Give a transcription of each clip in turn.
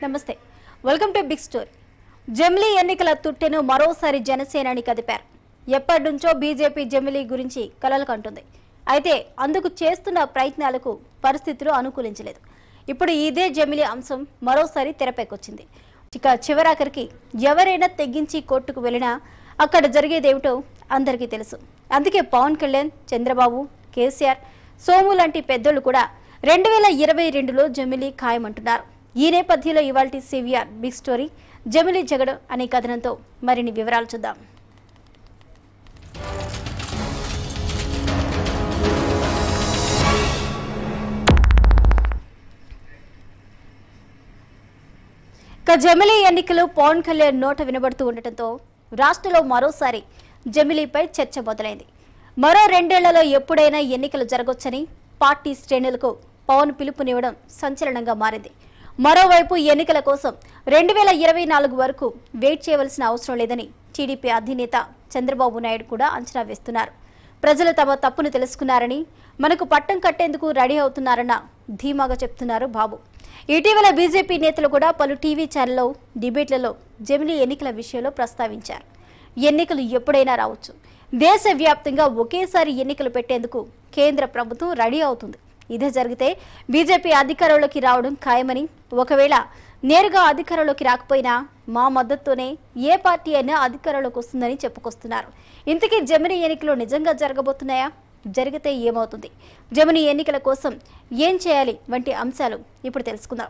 నమస్తే welcome to big story జమిలీ ఎన్నికల తుట్టెను మరోసారి జనసేనాని కదిపారు ఎప్పటి నుంచో బీజేపీ జమిలీ గురించి కలలు కంటుంది అయితే అందుకు చేస్తున్న ప్రయత్నాలకు పరిస్థితులు అనుకూలించలేదు ఇప్పుడు ఇదే జమిలీ అంశం మరోసారి తెరపైకొచ్చింది ఇక చివరాఖరికి ఎవరైనా తెగించి కోర్టుకు వెళ్ళినా అక్కడ జరిగేదేమిటో అందరికీ తెలుసు అందుకే పవన్ కళ్యాణ్ చంద్రబాబు కేసీఆర్ సోము లాంటి పెద్దోళ్ళు కూడా రెండు వేల ఇరవై రెండులో జమిలీ ఖాయమంటున్నారు ఈ నేపథ్యంలో ఇవాల్టి సివిఆర్ బిగ్ స్టోరీ జమిలీ జగడు అనే కథనంతో మరిన్ని వివరాలు చూద్దాం ఇక జమిలీ ఎన్నికలు పవన్ కళ్యాణ్ నోట వినబడుతూ ఉండటంతో రాష్ట్రంలో మరోసారి జమిలీపై చర్చ మొదలైంది మరో రెండేళ్లలో ఎప్పుడైనా ఎన్నికలు జరగొచ్చని పార్టీ శ్రేణులకు పవన్ పిలుపునివ్వడం సంచలనంగా మారింది మరోవైపు ఎన్నికల కోసం రెండు వేల ఇరవై నాలుగు వరకు వెయిట్ చేయవలసిన అవసరం లేదని టీడీపీ అధినేత చంద్రబాబు నాయుడు కూడా అంచనా వేస్తున్నారు ప్రజలు తమ తప్పును తెలుసుకున్నారని మనకు పట్టం కట్టేందుకు రెడీ అవుతున్నారన్న ధీమాగా చెప్తున్నారు బాబు ఇటీవల బీజేపీ నేతలు కూడా పలు టీవీ ఛానల్లో డిబేట్లలో జమిలీ ఎన్నికల విషయంలో ప్రస్తావించారు ఎన్నికలు ఎప్పుడైనా రావచ్చు దేశవ్యాప్తంగా ఒకేసారి ఎన్నికలు పెట్టేందుకు కేంద్ర ప్రభుత్వం రెడీ అవుతుంది ఇదే జరిగితే బీజేపీ అధికారంలోకి రావడం ఖాయమని ఒకవేళ నేరుగా అధికారంలోకి రాకపోయినా మా మద్దతుతోనే ఏ పార్టీ అయినా అధికారంలోకి వస్తుందని చెప్పుకొస్తున్నారు ఇంతకీ జమినీ ఎన్నికలు నిజంగా జరగబోతున్నాయా జరిగితే ఏమవుతుంది జమినీ ఎన్నికల కోసం ఏం చేయాలి వంటి అంశాలు ఇప్పుడు తెలుసుకుందాం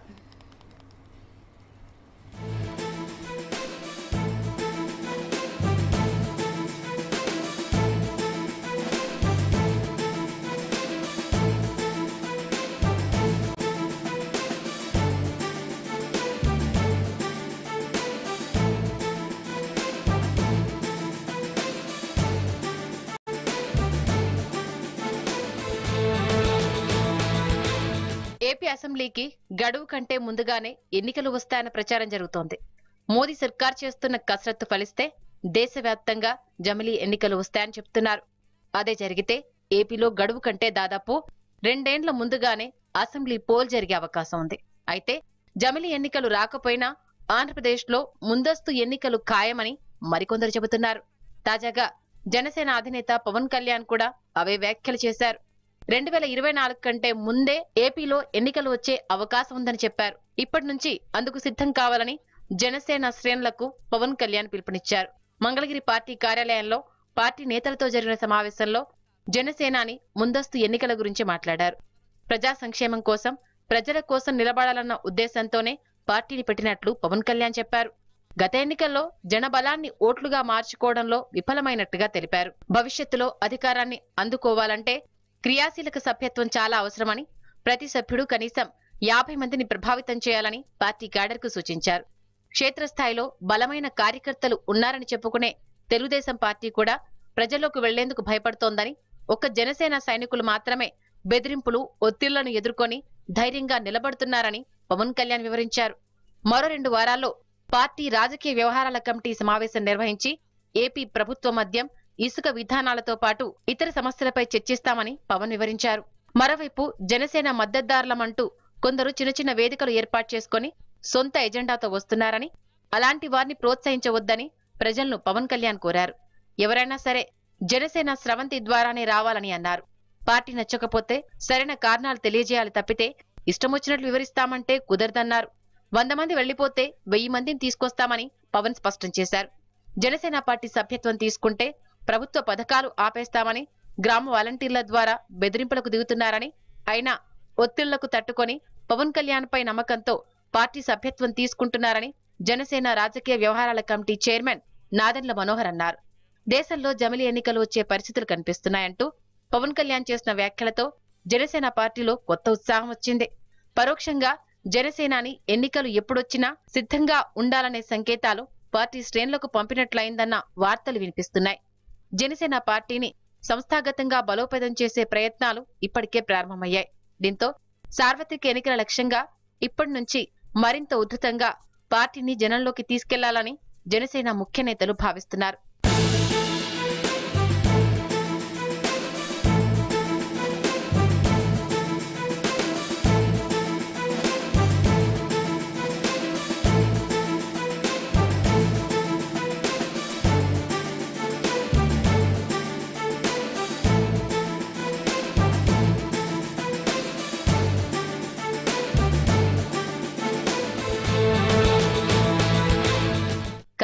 ఏపీ అసెంబ్లీకి గడువు కంటే ముందుగానే ఎన్నికలు వస్తాయన్న ప్రచారం జరుగుతోంది మోదీ సర్కార్ చేస్తున్న కసరత్తు ఫలిస్తే దేశవ్యాప్తంగా జమిలీ ఎన్నికలు వస్తాయని చెప్తున్నారు అదే జరిగితే ఏపీలో గడువు కంటే దాదాపు రెండేండ్ల ముందుగానే అసెంబ్లీ పోల్ జరిగే అవకాశం ఉంది అయితే జమిలీ ఎన్నికలు రాకపోయినా ఆంధ్రప్రదేశ్లో ముందస్తు ఎన్నికలు ఖాయమని మరికొందరు చెబుతున్నారు తాజాగా జనసేన అధినేత పవన్ కళ్యాణ్ కూడా అవే వ్యాఖ్యలు చేశారు రెండు వేల ఇరవై నాలుగు కంటే ముందే ఏపీలో ఎన్నికలు వచ్చే అవకాశం ఉందని చెప్పారు ఇప్పటి నుంచి అందుకు సిద్ధం కావాలని జనసేన శ్రేణులకు పవన్ కళ్యాణ్ పిలుపునిచ్చారు మంగళగిరి పార్టీ కార్యాలయంలో పార్టీ నేతలతో జరిగిన సమావేశంలో జనసేనాని ముందస్తు ఎన్నికల గురించి మాట్లాడారు ప్రజా సంక్షేమం కోసం ప్రజల కోసం నిలబడాలన్న ఉద్దేశంతోనే పార్టీని పెట్టినట్లు పవన్ కళ్యాణ్ చెప్పారు గత ఎన్నికల్లో జనబలాన్ని ఓట్లుగా మార్చుకోవడంలో విఫలమైనట్టుగా తెలిపారు భవిష్యత్తులో అధికారాన్ని అందుకోవాలంటే క్రియాశీలక సభ్యత్వం చాలా అవసరమని ప్రతి సభ్యుడు కనీసం యాభై మందిని ప్రభావితం చేయాలని పార్టీ క్యాడర్కు సూచించారు క్షేత్రస్థాయిలో బలమైన కార్యకర్తలు ఉన్నారని చెప్పుకునే తెలుగుదేశం పార్టీ కూడా ప్రజల్లోకి వెళ్లేందుకు భయపడుతోందని ఒక్క జనసేన సైనికులు మాత్రమే బెదిరింపులు ఒత్తిళ్లను ఎదుర్కొని ధైర్యంగా నిలబడుతున్నారని పవన్ కళ్యాణ్ వివరించారు మరో రెండు వారాల్లో పార్టీ రాజకీయ వ్యవహారాల కమిటీ సమావేశం నిర్వహించి ఏపీ ప్రభుత్వ మద్యం ఇసుక విధానాలతో పాటు ఇతర సమస్యలపై చర్చిస్తామని పవన్ వివరించారు మరోవైపు జనసేన మద్దతుదారులమంటూ కొందరు చిన్న చిన్న వేదికలు ఏర్పాటు చేసుకొని సొంత ఎజెండాతో వస్తున్నారని అలాంటి వారిని ప్రోత్సహించవద్దని ప్రజలను పవన్ కళ్యాణ్ కోరారు ఎవరైనా సరే జనసేన స్రవంతి ద్వారానే రావాలని అన్నారు పార్టీ నచ్చకపోతే సరైన కారణాలు తెలియజేయాలి తప్పితే ఇష్టమొచ్చినట్లు వివరిస్తామంటే కుదరదన్నారు వంద మంది వెళ్లిపోతే వెయ్యి మందిని తీసుకొస్తామని పవన్ స్పష్టం చేశారు జనసేన పార్టీ సభ్యత్వం తీసుకుంటే ప్రభుత్వ పథకాలు ఆపేస్తామని గ్రామ వాలంటీర్ల ద్వారా బెదిరింపులకు దిగుతున్నారని అయినా ఒత్తిళ్లకు తట్టుకొని పవన్ కళ్యాణ్ పై నమ్మకంతో పార్టీ సభ్యత్వం తీసుకుంటున్నారని జనసేన రాజకీయ వ్యవహారాల కమిటీ చైర్మన్ నాదెండ్ల మనోహర్ అన్నారు దేశంలో జమిలి ఎన్నికలు వచ్చే పరిస్థితులు కనిపిస్తున్నాయంటూ పవన్ కళ్యాణ్ చేసిన వ్యాఖ్యలతో జనసేన పార్టీలో కొత్త ఉత్సాహం వచ్చింది పరోక్షంగా జనసేనాని ఎన్నికలు ఎప్పుడొచ్చినా సిద్ధంగా ఉండాలనే సంకేతాలు పార్టీ శ్రేణులకు పంపినట్లయిందన్న వార్తలు వినిపిస్తున్నాయి జనసేన పార్టీని సంస్థాగతంగా బలోపేతం చేసే ప్రయత్నాలు ఇప్పటికే ప్రారంభమయ్యాయి దీంతో సార్వత్రిక ఎన్నికల లక్ష్యంగా ఇప్పటి నుంచి మరింత ఉధృతంగా పార్టీని జనంలోకి తీసుకెళ్లాలని జనసేన ముఖ్య నేతలు భావిస్తున్నారు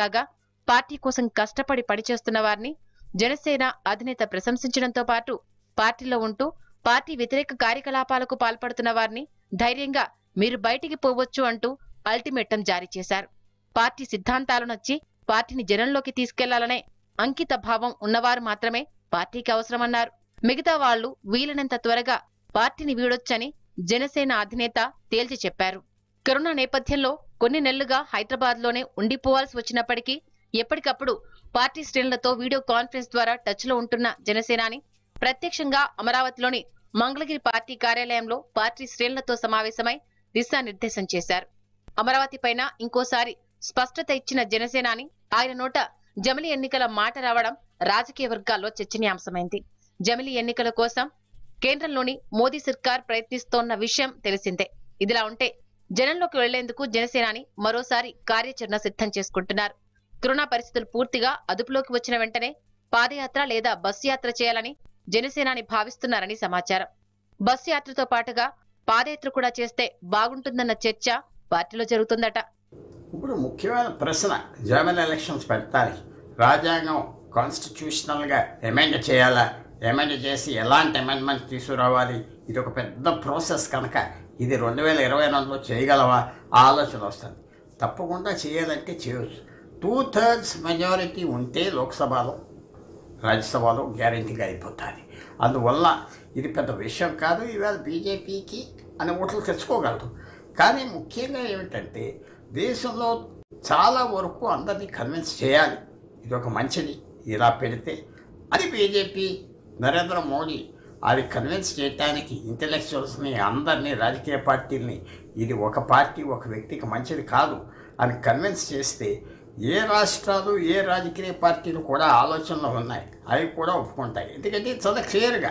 కాగా పార్టీ కోసం కష్టపడి పనిచేస్తున్న వారిని జనసేన అధినేత ప్రశంసించడంతో పాటు పార్టీలో ఉంటూ పార్టీ వ్యతిరేక కార్యకలాపాలకు పాల్పడుతున్న వారిని ధైర్యంగా మీరు బయటికి పోవచ్చు అంటూ అల్టిమేటం జారీ చేశారు పార్టీ సిద్ధాంతాలు నచ్చి పార్టీని జనంలోకి తీసుకెళ్లాలనే అంకిత భావం ఉన్నవారు మాత్రమే పార్టీకి అవసరమన్నారు మిగతా వాళ్లు వీలైనంత త్వరగా పార్టీని వీడొచ్చని జనసేన అధినేత తేల్చి చెప్పారు కరోనా నేపథ్యంలో కొన్ని నెలలుగా హైదరాబాద్ లోనే ఉండిపోవాల్సి వచ్చినప్పటికీ ఎప్పటికప్పుడు పార్టీ శ్రేణులతో వీడియో కాన్ఫరెన్స్ ద్వారా టచ్ లో ఉంటున్న జనసేనాని ప్రత్యక్షంగా అమరావతిలోని మంగళగిరి పార్టీ కార్యాలయంలో పార్టీ శ్రేణులతో సమావేశమై దిశానిర్దేశం చేశారు అమరావతి పైన ఇంకోసారి స్పష్టత ఇచ్చిన జనసేనాని ఆయన నోట జమిలి ఎన్నికల మాట రావడం రాజకీయ వర్గాల్లో చర్చనీయాంశమైంది జమిలి ఎన్నికల కోసం కేంద్రంలోని మోదీ సర్కార్ ప్రయత్నిస్తోన్న విషయం తెలిసిందే ఇదిలా ఉంటే జనంలోకి వెళ్లేందుకు జనసేనాని మరోసారి కార్యాచరణ సిద్ధం చేసుకుంటున్నారు కరోనా పరిస్థితులు పూర్తిగా అదుపులోకి వచ్చిన వెంటనే పాదయాత్ర లేదా బస్సు యాత్ర చేయాలని జనసేనాని భావిస్తున్నారని సమాచారం బస్సు యాత్రతో పాటుగా పాదయాత్ర కూడా చేస్తే బాగుంటుందన్న చర్చ పార్టీలో జరుగుతుందట ఇప్పుడు ముఖ్యమైన ప్రశ్న జర్మన్ ఎలక్షన్స్ పెడతారు రాజ్యాంగం కాన్స్టిట్యూషనల్గా అమెండ్ చేయాలా అమెండ్ చేసి ఎలాంటి అమెండ్మెంట్ తీసుకురావాలి ఇది ఒక పెద్ద ప్రాసెస్ కనుక ఇది రెండు వేల ఇరవై నాలుగులో చేయగలవా ఆ ఆలోచన వస్తుంది తప్పకుండా చేయాలంటే చేయవచ్చు టూ థర్డ్స్ మెజారిటీ ఉంటే లోక్సభలో రాజ్యసభలో గ్యారంటీగా అయిపోతుంది అందువల్ల ఇది పెద్ద విషయం కాదు ఇవాళ బీజేపీకి అనే ఓట్లు తెచ్చుకోగలదు కానీ ముఖ్యంగా ఏమిటంటే దేశంలో చాలా వరకు అందరినీ కన్విన్స్ చేయాలి ఇది ఒక మంచిది ఇలా పెడితే అది బీజేపీ నరేంద్ర మోడీ అది కన్విన్స్ చేయడానికి ఇంటలెక్చువల్స్ని అందరినీ రాజకీయ పార్టీల్ని ఇది ఒక పార్టీ ఒక వ్యక్తికి మంచిది కాదు అని కన్విన్స్ చేస్తే ఏ రాష్ట్రాలు ఏ రాజకీయ పార్టీలు కూడా ఆలోచనలు ఉన్నాయి అవి కూడా ఒప్పుకుంటాయి ఎందుకంటే ఇది చాలా క్లియర్గా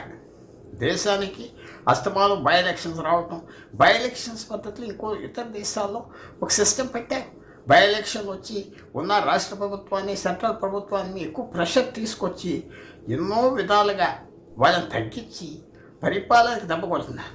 దేశానికి అస్తమానం బై ఎలక్షన్స్ రావటం బై ఎలక్షన్స్ పద్ధతిలో ఇంకో ఇతర దేశాల్లో ఒక సిస్టమ్ పెట్టారు బై ఎలక్షన్ వచ్చి ఉన్న రాష్ట్ర ప్రభుత్వాన్ని సెంట్రల్ ప్రభుత్వాన్ని ఎక్కువ ప్రెషర్ తీసుకొచ్చి ఎన్నో విధాలుగా వాళ్ళని తగ్గించి పరిపాలనకి దెబ్బ కొడుతున్నారు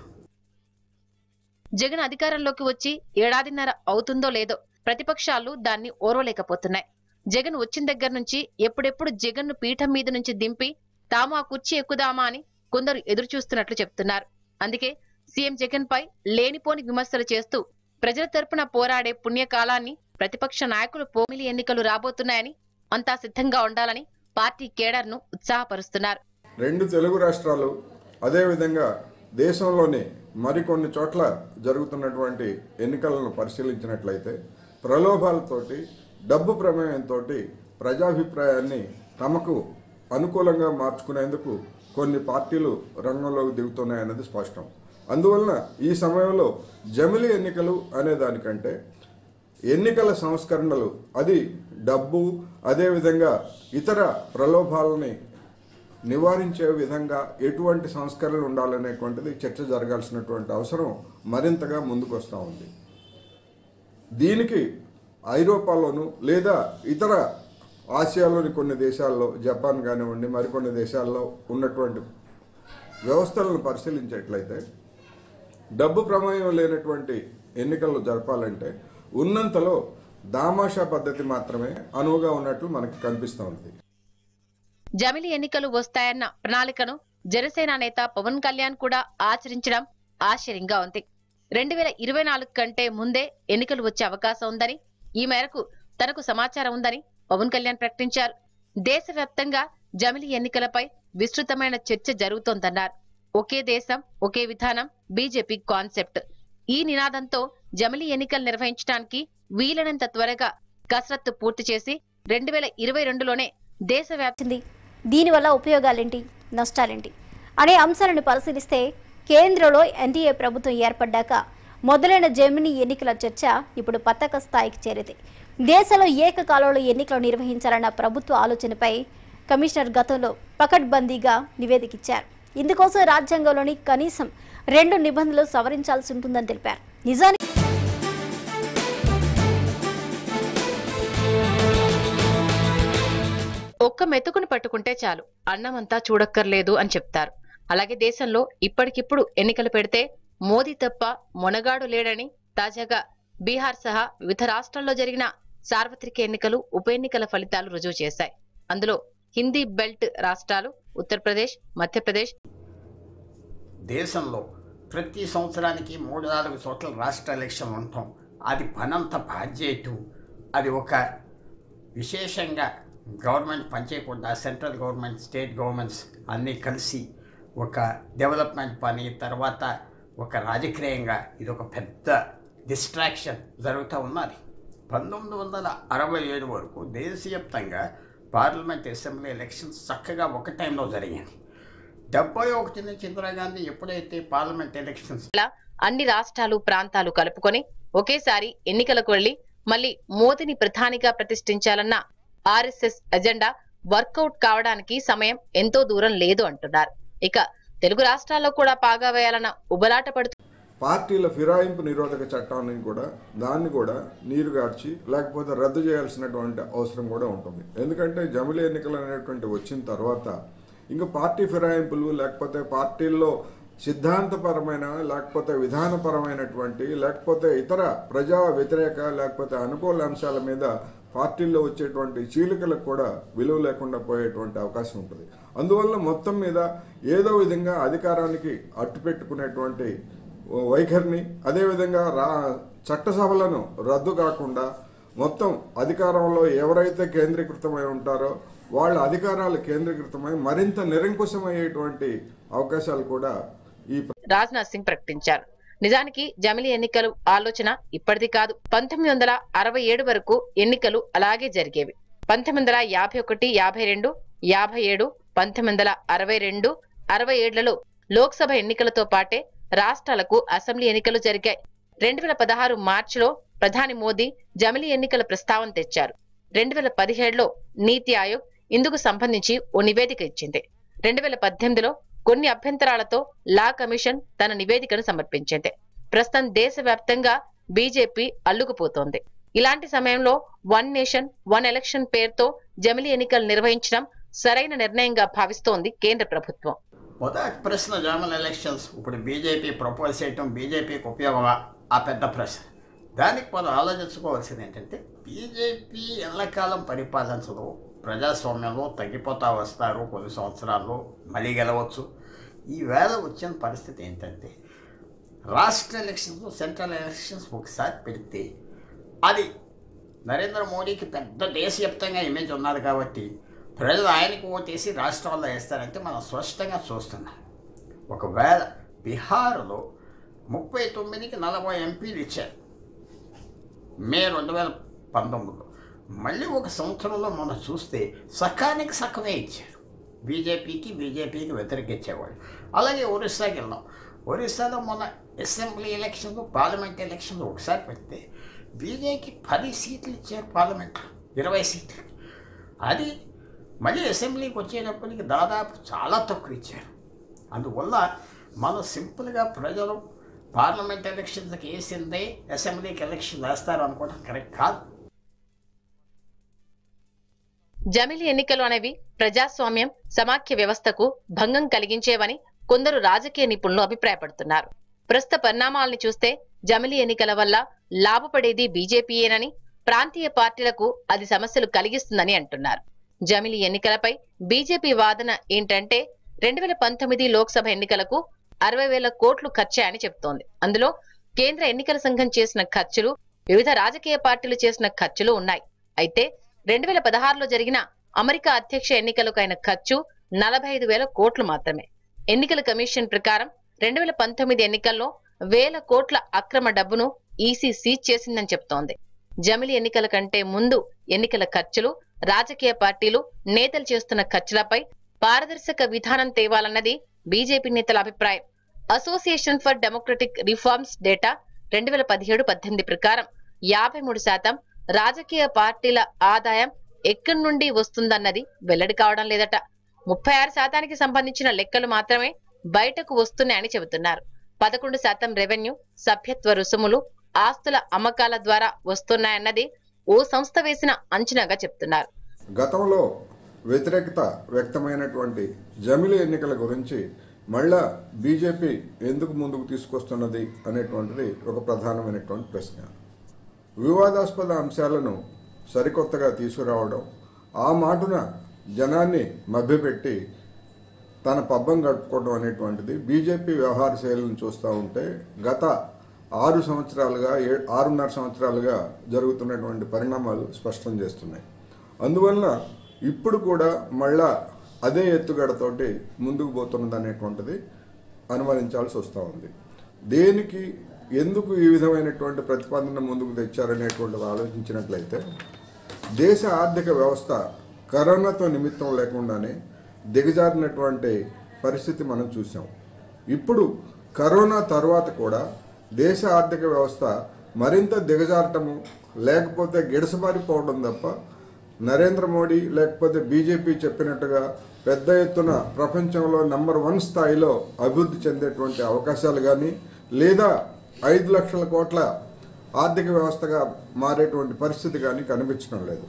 జగన్ అధికారంలోకి వచ్చి ఏడాదిన్నర అవుతుందో లేదో ప్రతిపక్షాలు దాన్ని ఓర్వలేకపోతున్నాయి జగన్ వచ్చిన దగ్గర నుంచి ఎప్పుడెప్పుడు జగన్ ను పీఠం మీద నుంచి దింపి తాము ఆ కుర్చీ ఎక్కుదామా అని కొందరు ఎదురు చూస్తున్నట్లు చెప్తున్నారు అందుకే సీఎం జగన్ పై లేనిపోని విమర్శలు చేస్తూ ప్రజల తరపున పోరాడే పుణ్యకాలాన్ని ప్రతిపక్ష నాయకులు పోమిలి ఎన్నికలు రాబోతున్నాయని అంతా సిద్ధంగా ఉండాలని పార్టీ కేడర్ను ఉత్సాహపరుస్తున్నారు రెండు తెలుగు రాష్ట్రాలు అదేవిధంగా దేశంలోని మరికొన్ని చోట్ల జరుగుతున్నటువంటి ఎన్నికలను పరిశీలించినట్లయితే ప్రలోభాలతోటి డబ్బు ప్రమేయంతో ప్రజాభిప్రాయాన్ని తమకు అనుకూలంగా మార్చుకునేందుకు కొన్ని పార్టీలు రంగంలోకి దిగుతున్నాయన్నది స్పష్టం అందువలన ఈ సమయంలో జమిలి ఎన్నికలు అనే దానికంటే ఎన్నికల సంస్కరణలు అది డబ్బు అదేవిధంగా ఇతర ప్రలోభాలని నివారించే విధంగా ఎటువంటి సంస్కరణలు ఉండాలనేటువంటిది చర్చ జరగాల్సినటువంటి అవసరం మరింతగా ముందుకు వస్తూ ఉంది దీనికి ఐరోపాలోను లేదా ఇతర ఆసియాలోని కొన్ని దేశాల్లో జపాన్ కానివ్వండి మరికొన్ని దేశాల్లో ఉన్నటువంటి వ్యవస్థలను పరిశీలించేట్లయితే డబ్బు ప్రమేయం లేనటువంటి ఎన్నికలు జరపాలంటే ఉన్నంతలో దామాషా పద్ధతి మాత్రమే అనువుగా ఉన్నట్లు మనకు కనిపిస్తూ ఉంది జమిలి ఎన్నికలు వస్తాయన్న ప్రణాళికను జనసేన నేత పవన్ కళ్యాణ్ కూడా ఆచరించడం ఆశ్చర్యంగా ఉంది రెండు వేల ఇరవై నాలుగు కంటే ముందే ఎన్నికలు వచ్చే అవకాశం ఉందని ఈ మేరకు తనకు సమాచారం ఉందని పవన్ కళ్యాణ్ ప్రకటించారు దేశవ్యాప్తంగా జమిలి ఎన్నికలపై విస్తృతమైన చర్చ జరుగుతోందన్నారు ఒకే దేశం ఒకే విధానం బీజేపీ కాన్సెప్ట్ ఈ నినాదంతో జమిలి ఎన్నికలు నిర్వహించడానికి వీలైనంత త్వరగా కసరత్తు పూర్తి చేసి రెండు వేల ఇరవై రెండులోనే దేశవ్యాప్త వచ్చింది దీనివల్ల ఉపయోగాలేంటి నష్టాలేంటి అనే అంశాలను పరిశీలిస్తే కేంద్రంలో ఎన్డీఏ ప్రభుత్వం ఏర్పడ్డాక మొదలైన జర్మనీ ఎన్నికల చర్చ ఇప్పుడు పతాక స్థాయికి చేరింది దేశంలో ఏకకాలంలో ఎన్నికలు నిర్వహించాలన్న ప్రభుత్వ ఆలోచనపై కమిషనర్ గతంలో పకడ్బందీగా నివేదిక ఇచ్చారు ఇందుకోసం రాజ్యాంగంలోని కనీసం రెండు నిబంధనలు సవరించాల్సి ఉంటుందని తెలిపారు నిజానికి ఒక్క మెతుకును పట్టుకుంటే చాలు అన్నమంతా చూడక్కర్లేదు అని చెప్తారు అలాగే దేశంలో ఇప్పటికిప్పుడు ఎన్నికలు పెడితే మోదీ తప్ప మొనగాడు లేడని తాజాగా బీహార్ సహా వివిధ రాష్ట్రాల్లో జరిగిన సార్వత్రిక ఎన్నికలు ఉప ఎన్నికల ఫలితాలు రుజువు చేశాయి అందులో హిందీ బెల్ట్ రాష్ట్రాలు ఉత్తరప్రదేశ్ మధ్యప్రదేశ్ దేశంలో ప్రతి సంవత్సరానికి మూడు నాలుగు చోట్ల రాష్ట్ర ఎలక్షన్ ఉంటాం అది పనంత బాధ్యత అది ఒక విశేషంగా గవర్నమెంట్ పనిచేయకుండా సెంట్రల్ గవర్నమెంట్ స్టేట్ గవర్నమెంట్స్ అన్నీ కలిసి ఒక డెవలప్మెంట్ పని తర్వాత ఒక రాజకీయంగా ఇది ఒక పెద్ద డిస్ట్రాక్షన్ జరుగుతూ ఉన్నది పంతొమ్మిది వందల అరవై ఏడు వరకు దేశవ్యాప్తంగా పార్లమెంట్ అసెంబ్లీ ఎలక్షన్స్ చక్కగా ఒక టైంలో జరిగింది డెబ్బై ఒకటి నుంచి ఇందిరాగాంధీ ఎప్పుడైతే పార్లమెంట్ ఎలక్షన్స్ ఇలా అన్ని రాష్ట్రాలు ప్రాంతాలు కలుపుకొని ఒకేసారి ఎన్నికలకు వెళ్లి మళ్ళీ మోదీని ప్రధానిగా ప్రతిష్ఠించాలన్న ఆర్ఎస్ఎస్ ఎజెండా వర్కౌట్ కావడానికి సమయం ఎంతో దూరం లేదు అంటున్నారు ఇక తెలుగు రాష్ట్రాల్లో కూడా పాగా వేయాలన్న ఉబలాట పడుతూ పార్టీల ఫిరాయింపు నిరోధక చట్టాన్ని కూడా దాన్ని కూడా నీరుగార్చి లేకపోతే రద్దు చేయాల్సినటువంటి అవసరం కూడా ఉంటుంది ఎందుకంటే జమిలీ ఎన్నికలు అనేటువంటి వచ్చిన తర్వాత ఇంకా పార్టీ ఫిరాయింపులు లేకపోతే పార్టీల్లో సిద్ధాంతపరమైన లేకపోతే విధానపరమైనటువంటి లేకపోతే ఇతర ప్రజా వ్యతిరేక లేకపోతే అనుకూల అంశాల మీద పార్టీల్లో వచ్చేటువంటి చీలికలకు కూడా విలువ లేకుండా పోయేటువంటి అవకాశం ఉంటుంది అందువల్ల మొత్తం మీద ఏదో విధంగా అధికారానికి అట్టుపెట్టుకునేటువంటి వైఖరిని అదేవిధంగా రా చట్టసభలను రద్దు కాకుండా మొత్తం అధికారంలో ఎవరైతే కేంద్రీకృతమై ఉంటారో వాళ్ళ అధికారాలు కేంద్రీకృతమై మరింత నిరంకుశమయ్యేటువంటి అవకాశాలు కూడా ఈ రాజ్నాథ్ సింగ్ ప్రకటించారు నిజానికి జమిలీ ఎన్నికలు ఆలోచన ఇప్పటిది కాదు పంతొమ్మిది వందల అరవై ఏడు వరకు ఎన్నికలు అలాగే జరిగేవి పంతొమ్మిది వందల యాభై ఒకటి యాభై రెండు యాభై ఏడు పంతొమ్మిది వందల అరవై రెండు అరవై ఏళ్లలో లోక్సభ ఎన్నికలతో పాటే రాష్ట్రాలకు అసెంబ్లీ ఎన్నికలు జరిగాయి రెండు వేల పదహారు మార్చిలో ప్రధాని మోదీ జమిలీ ఎన్నికల ప్రస్తావన తెచ్చారు రెండు వేల పదిహేడులో నీతి ఆయోగ్ ఇందుకు సంబంధించి ఓ నివేదిక ఇచ్చింది రెండు వేల పద్దెనిమిదిలో కొన్ని అభ్యంతరాలతో లా కమిషన్ తన నివేదికను సమర్పించింది ప్రస్తుతం దేశవ్యాప్తంగా బీజేపీ అల్లుకుపోతోంది ఇలాంటి సమయంలో వన్ నేషన్ వన్ ఎలక్షన్ పేరుతో జమిలీ ఎన్నికలు నిర్వహించడం సరైన నిర్ణయంగా భావిస్తోంది కేంద్ర ప్రభుత్వం మొదటి ప్రశ్న జర్మన్ ఎలక్షన్స్ ఇప్పుడు బీజేపీ ప్రపోజ్ చేయటం బీజేపీకి ఉపయోగమా ఆ పెద్ద ప్రశ్న దానికి మనం ఆలోచించుకోవాల్సింది ఏంటంటే బీజేపీ ఎల్లకాలం పరిపాలించదు ప్రజాస్వామ్యంలో తగ్గిపోతా వస్తారు కొన్ని సంవత్సరాల్లో మళ్ళీ గెలవచ్చు ఈవేళ వచ్చిన పరిస్థితి ఏంటంటే రాష్ట్ర ఎలక్షన్స్ సెంట్రల్ ఎలక్షన్స్ ఒకసారి పెడితే అది నరేంద్ర మోడీకి పెద్ద దేశవ్యాప్తంగా ఇమేజ్ ఉన్నది కాబట్టి ప్రజలు ఆయనకు ఓటేసి రాష్ట్రాల్లో వేస్తారంటే మనం స్పష్టంగా చూస్తున్నాం ఒకవేళ బీహార్లో ముప్పై తొమ్మిదికి నలభై ఎంపీలు ఇచ్చారు మే రెండు వేల పంతొమ్మిదిలో మళ్ళీ ఒక సంవత్సరంలో మనం చూస్తే సకానికి సక్కమే ఇచ్చారు బీజేపీకి బీజేపీకి వ్యతిరేకించేవాళ్ళు అలాగే ఒరిస్సాకి వెళ్ళాం ఒరిస్సాలో మొన్న అసెంబ్లీ ఎలక్షన్లు పార్లమెంట్ ఎలక్షన్లు ఒకసారి పెడితే బీజేపీకి పది సీట్లు ఇచ్చారు పార్లమెంట్లో ఇరవై సీట్లు అది మళ్ళీ అసెంబ్లీకి వచ్చేటప్పటికి దాదాపు చాలా తక్కువ ఇచ్చారు అందువల్ల మనం సింపుల్గా ప్రజలు పార్లమెంట్ ఎలక్షన్స్కి వేసిందే అసెంబ్లీకి ఎలక్షన్ వేస్తారు అనుకోవడం కరెక్ట్ కాదు జమిలీ ఎన్నికలు అనేవి ప్రజాస్వామ్యం సమాఖ్య వ్యవస్థకు భంగం కలిగించేవని కొందరు రాజకీయ నిపుణులు అభిప్రాయపడుతున్నారు ప్రస్తుత పరిణామాలను చూస్తే జమిలీ ఎన్నికల వల్ల లాభపడేది బీజేపీయేనని ప్రాంతీయ పార్టీలకు అది సమస్యలు కలిగిస్తుందని అంటున్నారు జమిలీ ఎన్నికలపై బీజేపీ వాదన ఏంటంటే రెండు వేల పంతొమ్మిది లోక్సభ ఎన్నికలకు అరవై వేల కోట్లు ఖర్చాయని చెబుతోంది అందులో కేంద్ర ఎన్నికల సంఘం చేసిన ఖర్చులు వివిధ రాజకీయ పార్టీలు చేసిన ఖర్చులు ఉన్నాయి అయితే రెండు వేల పదహారులో జరిగిన అమెరికా అధ్యక్ష ఎన్నికలకు అయిన ఖర్చు నలభై ఐదు వేల కోట్లు మాత్రమే ఎన్నికల కమిషన్ ప్రకారం రెండు వేల పంతొమ్మిది ఎన్నికల్లో వేల కోట్ల అక్రమ డబ్బును ఈసీ సీజ్ చేసిందని చెప్తోంది జమిలి ఎన్నికల కంటే ముందు ఎన్నికల ఖర్చులు రాజకీయ పార్టీలు నేతలు చేస్తున్న ఖర్చులపై పారదర్శక విధానం తేవాలన్నది బీజేపీ నేతల అభిప్రాయం association for democratic reforms data రెండు వేల పదిహేడు పద్దెనిమిది ప్రకారం యాభై మూడు శాతం రాజకీయ పార్టీల ఆదాయం ఎక్కడి నుండి వస్తుందన్నది వెల్లడి కావడం లేదట ముప్పై ఆరు శాతానికి సంబంధించిన లెక్కలు మాత్రమే బయటకు వస్తున్నాయని చెబుతున్నారు పదకొండు శాతం రెవెన్యూ సభ్యత్వ రుసుములు ఆస్తుల అమ్మకాల ద్వారా వస్తున్నాయన్నది ఓ సంస్థ వేసిన అంచనాగా చెప్తున్నారు గతంలో వ్యతిరేకత వ్యక్తమైనటువంటి జమిలి ఎన్నికల గురించి మళ్ళా బీజేపీ ఎందుకు ముందుకు తీసుకొస్తున్నది అనేటువంటిది ఒక ప్రధానమైనటువంటి ప్రశ్న వివాదాస్పద అంశాలను సరికొత్తగా తీసుకురావడం ఆ మాటున జనాన్ని మభ్యపెట్టి తన పబ్బం గడుపుకోవడం అనేటువంటిది బీజేపీ వ్యవహార శైలిని చూస్తూ ఉంటే గత ఆరు సంవత్సరాలుగా ఏ ఆరున్నర సంవత్సరాలుగా జరుగుతున్నటువంటి పరిణామాలు స్పష్టం చేస్తున్నాయి అందువల్ల ఇప్పుడు కూడా మళ్ళా అదే ఎత్తుగడతోటి ముందుకు పోతున్నది అనేటువంటిది అనుమానించాల్సి వస్తూ ఉంది దేనికి ఎందుకు ఈ విధమైనటువంటి ప్రతిపాదన ముందుకు తెచ్చారనేటువంటిది ఆలోచించినట్లయితే దేశ ఆర్థిక వ్యవస్థ కరోనాతో నిమిత్తం లేకుండానే దిగజారినటువంటి పరిస్థితి మనం చూసాం ఇప్పుడు కరోనా తర్వాత కూడా దేశ ఆర్థిక వ్యవస్థ మరింత దిగజారటము లేకపోతే గిడసబారిపోవడం తప్ప నరేంద్ర మోడీ లేకపోతే బీజేపీ చెప్పినట్టుగా పెద్ద ఎత్తున ప్రపంచంలో నంబర్ వన్ స్థాయిలో అభివృద్ధి చెందేటువంటి అవకాశాలు కానీ లేదా ఐదు లక్షల కోట్ల ఆర్థిక వ్యవస్థగా మారేటువంటి పరిస్థితి కానీ కనిపించడం లేదు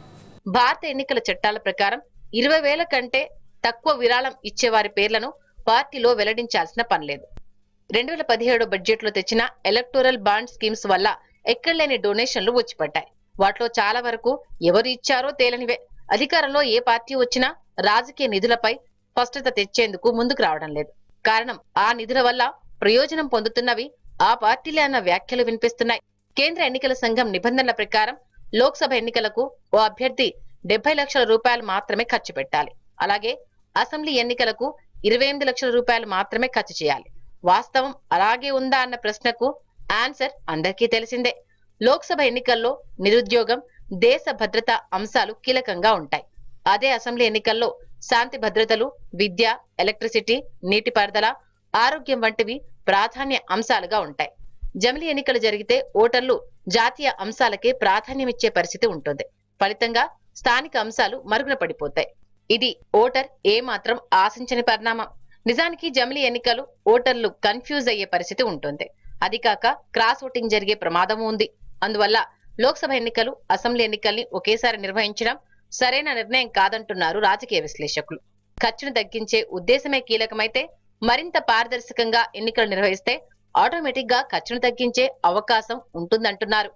భారత ఎన్నికల చట్టాల ప్రకారం ఇరవై వేల కంటే తక్కువ విరాళం ఇచ్చే వారి పేర్లను పార్టీలో వెల్లడించాల్సిన పనిలేదు రెండు వేల పదిహేడు బడ్జెట్ లో తెచ్చిన ఎలక్టోరల్ బాండ్ స్కీమ్స్ వల్ల ఎక్కడలేని డొనేషన్లు వచ్చిపడ్డాయి వాటిలో చాలా వరకు ఎవరు ఇచ్చారో తేలనివే అధికారంలో ఏ పార్టీ వచ్చినా రాజకీయ నిధులపై స్పష్టత తెచ్చేందుకు ముందుకు రావడం లేదు కారణం ఆ నిధుల వల్ల ప్రయోజనం పొందుతున్నవి ఆ పార్టీలే అన్న వ్యాఖ్యలు వినిపిస్తున్నాయి కేంద్ర ఎన్నికల సంఘం నిబంధనల ప్రకారం లోక్సభ ఎన్నికలకు ఓ అభ్యర్థి డెబ్బై లక్షల రూపాయలు మాత్రమే ఖర్చు పెట్టాలి అలాగే అసెంబ్లీ ఎన్నికలకు ఇరవై ఎనిమిది లక్షల రూపాయలు మాత్రమే ఖర్చు చేయాలి వాస్తవం అలాగే ఉందా అన్న ప్రశ్నకు ఆన్సర్ అందరికీ తెలిసిందే లోక్సభ ఎన్నికల్లో నిరుద్యోగం దేశ భద్రత అంశాలు కీలకంగా ఉంటాయి అదే అసెంబ్లీ ఎన్నికల్లో శాంతి భద్రతలు విద్య ఎలక్ట్రిసిటీ నీటిపారుదల ఆరోగ్యం వంటివి ప్రాధాన్య అంశాలుగా ఉంటాయి జమిలీ ఎన్నికలు జరిగితే ఓటర్లు జాతీయ అంశాలకే ప్రాధాన్యమిచ్చే పరిస్థితి ఉంటుంది ఫలితంగా స్థానిక అంశాలు మరుగున పడిపోతాయి ఇది ఓటర్ ఏమాత్రం ఆశించని పరిణామం నిజానికి జమిలీ ఎన్నికలు ఓటర్లు కన్ఫ్యూజ్ అయ్యే పరిస్థితి ఉంటుంది అది కాక క్రాస్ ఓటింగ్ జరిగే ప్రమాదం ఉంది అందువల్ల లోక్సభ ఎన్నికలు అసెంబ్లీ ఎన్నికల్ని ఒకేసారి నిర్వహించడం సరైన నిర్ణయం కాదంటున్నారు రాజకీయ విశ్లేషకులు ఖర్చును తగ్గించే ఉద్దేశమే కీలకమైతే మరింత పారదర్శకంగా ఎన్నికలు నిర్వహిస్తే ఆటోమేటిక్ గా ఖర్చును తగ్గించే అవకాశం ఉంటుందంటున్నారు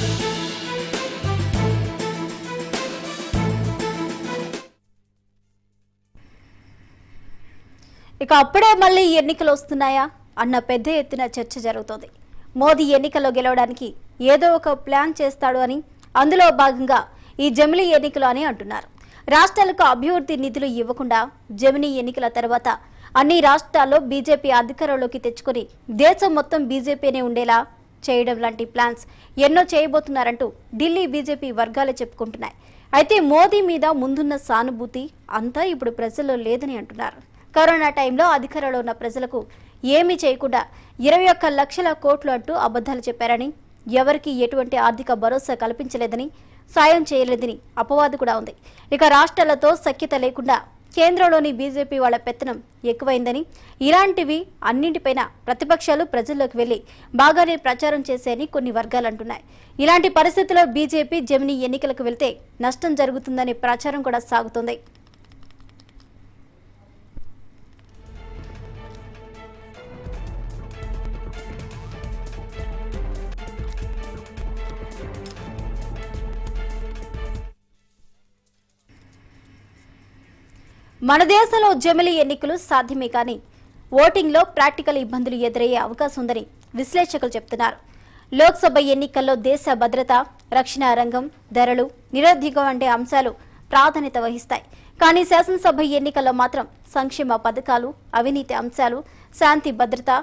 ఇక అప్పుడే మళ్ళీ ఎన్నికలు వస్తున్నాయా అన్న పెద్ద ఎత్తున చర్చ జరుగుతోంది మోదీ ఎన్నికల్లో గెలవడానికి ఏదో ఒక ప్లాన్ చేస్తాడు అని అందులో భాగంగా ఈ జమిలీ ఎన్నికలు అని అంటున్నారు రాష్ట్రాలకు అభివృద్ధి నిధులు ఇవ్వకుండా జమినీ ఎన్నికల తర్వాత అన్ని రాష్ట్రాల్లో బీజేపీ అధికారంలోకి తెచ్చుకొని దేశం మొత్తం బీజేపీనే ఉండేలా చేయడం లాంటి ప్లాన్స్ ఎన్నో చేయబోతున్నారంటూ ఢిల్లీ బీజేపీ వర్గాలే చెప్పుకుంటున్నాయి అయితే మోదీ మీద ముందున్న సానుభూతి అంతా ఇప్పుడు ప్రజల్లో లేదని అంటున్నారు కరోనా టైంలో అధికారంలో ఉన్న ప్రజలకు ఏమీ చేయకుండా ఇరవై ఒక్క లక్షల కోట్లు అంటూ అబద్ధాలు చెప్పారని ఎవరికి ఎటువంటి ఆర్థిక భరోసా కల్పించలేదని సాయం చేయలేదని అపవాదు కూడా ఉంది ఇక రాష్ట్రాలతో సఖ్యత లేకుండా కేంద్రంలోని బీజేపీ వాళ్ళ పెత్తనం ఎక్కువైందని ఇలాంటివి అన్నింటిపైన ప్రతిపక్షాలు ప్రజల్లోకి వెళ్లి బాగానే ప్రచారం చేశాయని కొన్ని వర్గాలు అంటున్నాయి ఇలాంటి పరిస్థితుల్లో బీజేపీ జమినీ ఎన్నికలకు వెళ్తే నష్టం జరుగుతుందనే ప్రచారం కూడా సాగుతోంది మన దేశంలో జమిలీ ఎన్నికలు సాధ్యమే కానీ ఓటింగ్లో ప్రాక్టికల్ ఇబ్బందులు ఎదురయ్యే అవకాశం ఉందని విశ్లేషకులు చెప్తున్నారు లోక్సభ ఎన్నికల్లో దేశ భద్రత రక్షణ రంగం ధరలు నిరుద్యోగం వంటి అంశాలు ప్రాధాన్యత వహిస్తాయి కానీ శాసనసభ ఎన్నికల్లో మాత్రం సంక్షేమ పథకాలు అవినీతి అంశాలు శాంతి భద్రత